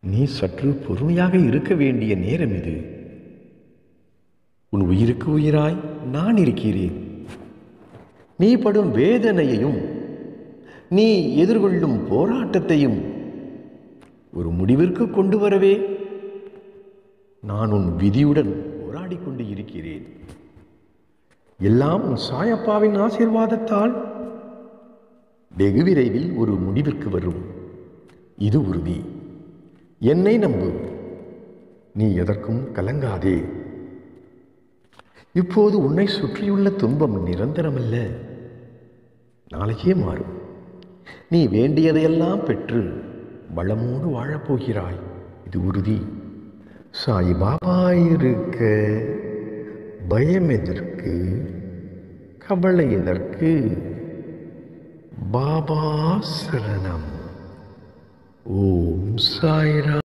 நீ சற்று பொறுமையாக இருக்க வேண்டிய நேரம் இது உன் உயிருக்கு உயிராய் நான் இருக்கிறேன் நீ படும் வேதனையையும் நீ எதிர்கொள்ளும் போராட்டத்தையும் ஒரு முடிவிற்கு கொண்டு வரவே நான் உன் விதியுடன் போராடிக் கொண்டு இருக்கிறேன் எல்லாம் உன் சாயப்பாவின் ஆசீர்வாதத்தால் வெகு விரைவில் ஒரு முடிவிற்கு வரும் இது உறுதி என்னை நம்பு நீ எதற்கும் கலங்காதே இப்போது உன்னை சுற்றியுள்ள துன்பம் நிரந்தரமல்ல நாளைக்கே மாறும் நீ வேண்டியதையெல்லாம் பெற்று வளமோடு வாழப்போகிறாய் இது உறுதி சாய் பாபா இருக்க பயம் எதற்கு கவலை எதற்கு பாபா சரணம் ஓம் சாய்ரா